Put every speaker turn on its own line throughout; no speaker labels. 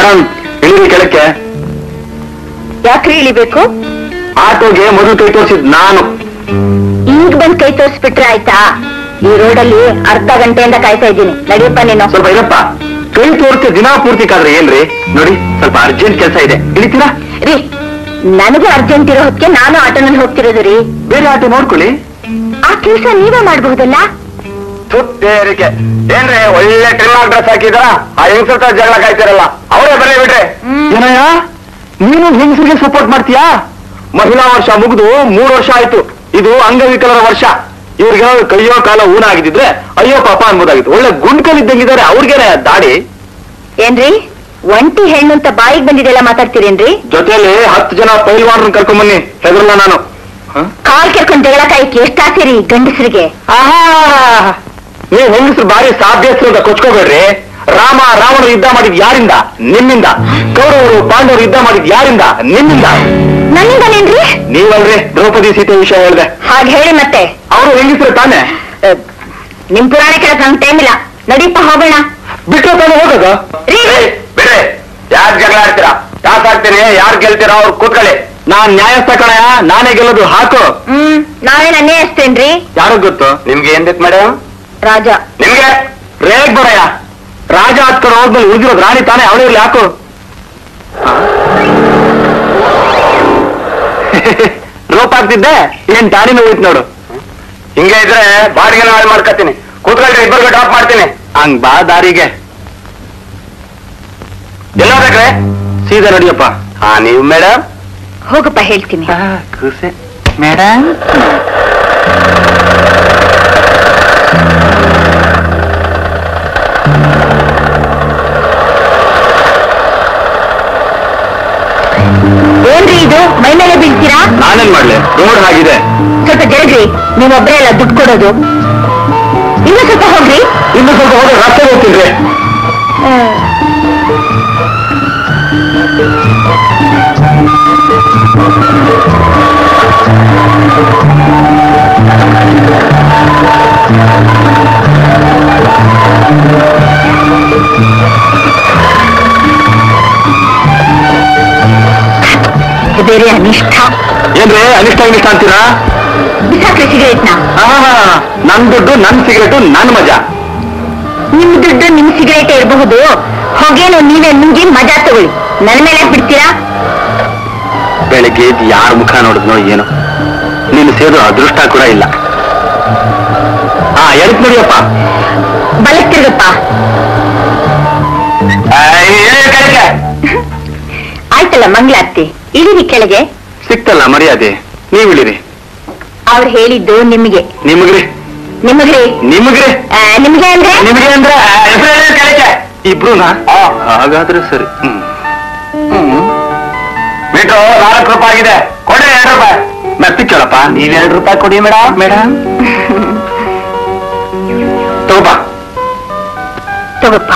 Madam ಇಳಿರಿ ಕೆಳಕ್ಕೆ
ಯಾಕ್ರಿ ಇಳಿಬೇಕು
ಆಟೋಗೆ ಮೊದಲು ಕೈ ತೋರಿಸಿದ್ ನಾನು
ಈಗ ಬಂದ್ ಕೈ ತೋರಿಸ್ಬಿಟ್ರೆ ಆಯ್ತಾ ಈ ರೋಡಲ್ಲಿ ಅರ್ಧ ಗಂಟೆಯಿಂದ ಕಾಯ್ತಾ ಇದ್ದೀನಿ ನಡಿಯಪ್ಪ ನೀನು
ಸ್ವಲ್ಪ ಇರಪ್ಪ ಕೈ ತೋರಿಸಿ ದಿನಾ ಪೂರ್ತಿ ಕಾದ್ರೆ ಏನ್ರಿ ನೋಡಿ ಸ್ವಲ್ಪ ಅರ್ಜೆಂಟ್ ಕೆಲಸ ಇದೆ ಇಳಿತೀರಾ
ರೀ ನನಗೂ ಅರ್ಜೆಂಟ್ ಇರೋ ಹೊತ್ತಿಗೆ ನಾನು ಆಟೋನಲ್ಲಿ ಹೋಗ್ತಿರೋದು ರೀ
ಬೇರೆ ಆಟೋ ನೋಡ್ಕೊಳ್ಳಿ
ಆ ಕೆಲಸ ನೀವೇ ಮಾಡಬಹುದಲ್ಲ
ಸುತ್ತೇರಿಕೆ ಏನ್ರಿ ಒಳ್ಳೆ ಟ್ರಿಮ್ ಡ್ರೆಸ್ ಹಾಕಿದ್ರ ಆ ಹೆಂಗಸರ ಜಗಳ ಕಾಯ್ತಿರಲ್ಲ ಅವರೇ ಬರೀ ಬಿಡ್ರಿ ಏನಯ್ಯ ನೀನು ಹೆಂಗಸರಿಗೆ ಸಪೋರ್ಟ್ ಮಾಡ್ತೀಯಾ ಮಹಿಳಾ ವರ್ಷ ಮುಗಿದು ಮೂರು ವರ್ಷ ಆಯ್ತು ಇದು ಅಂಗವಿಕಲರ ವರ್ಷ ಇವ್ರಿಗೆ ಕೈಯೋ ಕಾಲ ಊನ ಆಗಿದ್ರೆ ಅಯ್ಯೋ ಪಾಪ ಅನ್ಬೋದಾಗಿತ್ತು ಒಳ್ಳೆ ಗುಂಡ್ಕಲ್ ಇದ್ದಂಗಿದ್ದಾರೆ ಅವ್ರಿಗೇನೆ ದಾಡಿ
ಏನ್ರಿ ಒಂಟಿ ಹೆಣ್ಣು ಅಂತ ಬಾಯಿಗೆ ಬಂದಿದೆಲ್ಲ ಮಾತಾಡ್ತೀರೇನ್ರಿ
ಜೊತೆಲಿ ಹತ್ತು ಜನ ಪೈಲ್ವಾನ್ರನ್ನ ಕರ್ಕೊಂಬನ್ನಿ ಹೆದರಲ್ಲ ನಾನು ಹ?
ಕಾಲ್ ಕೆರ್ಕೊಂಡ್ ಜಗಳ ಕಾಯಕ್ಕೆ ಎಷ್ಟಾಗ್ತೀರಿ ಗಂಡಸರಿಗೆ
ಆಹಾ ನೀವು ಹೆಂಗಸರು ಬಾರಿ ಸಾಧ್ಯಸ್ರು ಅಂತ ಕೊಚ್ಕೋಬೇಡ್ರಿ ರಾಮ ರಾವಣರು ಯುದ್ಧ ಮಾಡಿದ್ ಯಾರಿಂದ ನಿಮ್ಮಿಂದ ಕೌರವರು ಪಾಂಡವರು ಯುದ್ಧ ಮಾಡಿದ್ ಯಾರಿಂದ ನಿಮ್ಮಿಂದ
ನನ್ನಿಂದನೇನ್ರಿ
ನೀವಲ್ರಿ ದ್ರೌಪದಿ ಸೀತೆ ವಿಷಯ ಹೇಳಿದೆ
ಹಾಗೆ ಹೇಳಿ ಮತ್ತೆ
ಅವರು ಹೆಂಗಸರು ತಾನೆ
ಅಹ್, ನಿಮ್ ಪುರಾಣ ಕೇಳಕ್ ನಂಗೆ ಟೈಮ್ ಇಲ್ಲ ನಡೀಪ ಹೋಗೋಣ
ಬಿಟ್ರೆ ತಾನೆ ಹೋಗೋದು
ರೀ.
ಬಿಡ್ರಿ ಯಾರ್ ಜಗಳ ಆಡ್ತೀರಾ ಯಾಕೆ ಆಗ್ತೀನಿ ಯಾರು ಗೆಲ್ತೀರಾ ಅವ್ರು ಕೂತ್ಕೊಳ್ಳಿ ನಾನ್ ನ್ಯಾಯಸ್ಥ ಕಣಯ ನಾನೇ ಗೆಲ್ಲೋದು ಹಾಕು
ಹ್ಮ್ ನಾವೇ ನನ್ನೇ ಅಷ್ಟೇನ್ರಿ
ಯಾರಿಗ್ ಗೊತ್ತು ನಿಮ್ಗೆ ಏನ್ ಬೇಕು ಮೇಡಮ್
ರಾಜ
ನಿಮ್ಗೆ ರೇಗ್ ಬರಯ್ಯ ರಾಜ ಹತ್ಕೊಂಡು ಹೋದ್ಮೇಲೆ ಉಳಿದಿರೋದು ರಾಣಿ ತಾನೇ ಅವಳೇ ಇರ್ಲಿ ಯಾಕು ರೋಪ್ ಆಗ್ತಿದ್ದೆ ಏನ್ ದಾರಿನ ಹೋಯ್ತು ನೋಡು ಹಿಂಗೆ ಇದ್ರೆ ಬಾಡಿಗೆ ಹಾಳು ಮಾಡ್ಕೊತೀನಿ ಕೂತ್ಕೊಳ್ರಿ ಇಬ್ಬರಿಗೆ ಡ್ರಾಪ್ ಮಾಡ್ತೀನಿ ಹಂಗ್ ಬಾ ದಾರಿಗೆ ಎಲ್ಲ ಬೇಕ್ರೆ ಸೀದಾ ನಡಿಯಪ್ಪ ಹಾ ನೀವು ಮೇಡಮ್
ಹೋಗಪ್ಪ ಹೇಳ್ತೀನಿ
ಖುಷಿ ಮೇಡಮ್
ಏನ್ರಿ ಇದು ಮೈ ಮೇಲೆ ಬೀಳ್ತೀರಾ
ನಾನೇನ್ ಮಾಡ್ಲಿ ರೋಡ್ ಆಗಿದೆ
ಸ್ವಲ್ಪ ಜರಗ್ರಿ ನೀವೊಬ್ರೇ ಎಲ್ಲ ದುಡ್ಡು ಕೊಡೋದು ಇನ್ನು ಸ್ವಲ್ಪ ಹೋಗ್ರಿ
ಇನ್ನು ಸ್ವಲ್ಪ ಹೋದ್ರೆ ರಸ್ತೆ ಹೋಗ್ತೀನಿ
ಇದು ಬೇರೆ ಅನಿಷ್ಠ
ಏನ್ರಿ ಅನಿಷ್ಟ ಅನಿಷ್ಟ ಅಂತೀರಾ
ಬಿಸಾಕ್ರಿ ಸಿಗರೇಟ್ನ
ಆಹಾ, ನನ್ ದುಡ್ಡು ನನ್ ಸಿಗರೇಟು ನನ್ ಮಜಾ
ನಿಮ್ ದುಡ್ಡು ನಿಮ್ ಸಿಗರೇಟ್ ಇರಬಹುದು ಹೊಗೇನು ನೀವೇ ನುಂಗಿ ಮಜಾ ತಗೊಳ್ಳಿ ನನ್ ಮೇಲೆ ಯಾಕ್ ಬಿಡ್ತೀರಾ
ಬೆಳಗ್ಗೆ ಎದ್ದು ಯಾರ ಮುಖ ನೋಡಿದ್ನೋ ಏನೋ ನೀನು ಸೇರೋ ಅದೃಷ್ಟ ಕೂಡ ಇಲ್ಲ ಹಾ ಎದಕ್ ನೋಡಿಯಪ್ಪ
ಬಲಕ್ ತಿರುಗಪ್ಪ ಆಯ್ತಲ್ಲ ಮಂಗ್ಲಾರ್ತಿ ಇಳಿರಿ ಕೆಳಗೆ
ಸಿಕ್ತಲ್ಲ ಮರ್ಯಾದೆ ನೀವ್ ಇಳಿರಿ
ಅವ್ರು ಹೇಳಿದ್ದು ನಿಮಗೆ
ನಿಮಗ್ರಿ
ನಿಮಗ್ರಿ
ನಿಮಗ್ರಿ
ಆ, ನಿಮ್ಗೆ ಅಂದ್ರೆ
ನಿಮಗೆ ಅಂದ್ರೆ ಇಬ್ರುನಾ ಹಾಗಾದ್ರೆ ಸರಿ ಹ್ಮ್ ಮೀಟ್ರು ನಾಲ್ಕು ರೂಪಾಯಿ ಆಗಿದೆ ಕೊಡಿ ಎರಡು ರೂಪಾಯಿ ಮೆತ್ತಿ ಕೇಳಪ್ಪ ನೀವ್ ಎರಡು ರೂಪಾಯಿ ಕೊಡಿ ಮೇಡಮ್ ಮೇಡಮ್ ತಗೋಪ
ತಗೋಪ್ಪ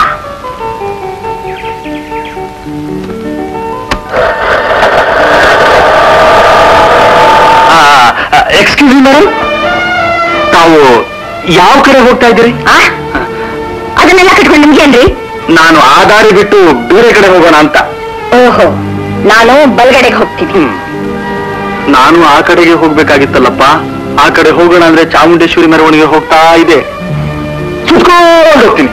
ಎಕ್ಸ್ಕ್ಯೂಸ್ ಮಿ ಮೇಡಮ್ ತಾವು ಯಾವ ಕಡೆ ಹೋಗ್ತಾ ಇದ್ದೀರಿ
ಆ ಅದನ್ನೆಲ್ಲ ಕಟ್ಕೊಂಡು ನಿಮ್ಗೇನ್ರಿ
ನಾನು ಆ ದಾರಿ ಬಿಟ್ಟು ಬೇರೆ ಕಡೆ ಹೋಗೋಣ ಅಂತ
ಓಹೋ ನಾನು ಬಲ್ಗಡೆಗೆ ಹೋಗ್ತೀನಿ
ಹ್ಮ್. ನಾನು ಆ ಕಡೆಗೆ ಹೋಗ್ಬೇಕಾಗಿತ್ತಲ್ಲಪ್ಪ ಆ ಕಡೆ ಹೋಗೋಣ ಅಂದ್ರೆ ಚಾಮುಂಡೇಶ್ವರಿ ಮೆರವಣಿಗೆ ಹೋಗ್ತಾ ಇದೆ ಸುತ್ಕೊಂಡು ಹೋಗ್ತೀನಿ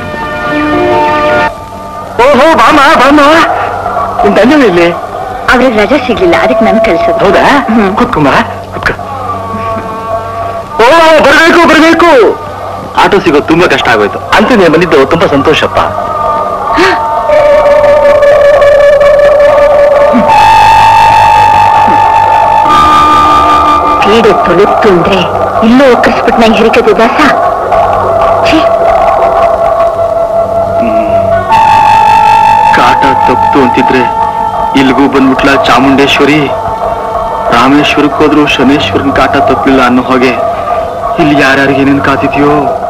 ಓಹೋ ಬಾಮ ಬಾಮ ಧನ್ಯವ ಇಲ್ಲಿ
ಅವ್ರಿಗೆ ರಜೆ ಸಿಗ್ಲಿಲ್ಲ ಅದಕ್ಕೆ ನನ್ ಕಳ್ಸೋದು
ಹೌದಾ
ಹ್ಮ್.
ಕುತ್ಕೊಂಬ ಕುತ್ಕೊ ಓ ಬರ್ಬೇಕು ಬರ್ಬೇಕು ಆಟೋ ಸಿಗೋದು ತುಂಬಾ ಕಷ್ಟ ಆಗೋಯ್ತು ಅಂತ ನೀನು ಬಂದಿದ್ದು ತುಂಬಾ ಸಂತೋಷಪ್ಪ
ಪೀಡೆ ತೊಲಗ್ತು ಅಂದ್ರೆ ಇಲ್ಲೂ ಒಕ್ಕರ್ಸ್ಬಿಟ್ಟು ನಂಗೆ ಹಿರಿಕದು ದಾಸ ಛೀ,
ಕಾಟ ತಪ್ತು ಅಂತಿದ್ರೆ ಇಲ್ಗೂ ಬಂದ್ಬಿಟ್ಲ ಚಾಮುಂಡೇಶ್ವರಿ ರಾಮೇಶ್ವರಕ್ಕೆ ಹೋದ್ರು ಶನೇಶ್ವರನ್ ಕಾಟ ತಪ್ಪಿಲ್ಲ ಅನ್ನೋ ಹಾಗೆ ಇಲ್ಲಿ ಯಾರ್ಯಾರಿಗೆ ಏನೇನ್ ಕಾತಿದ್ಯೋ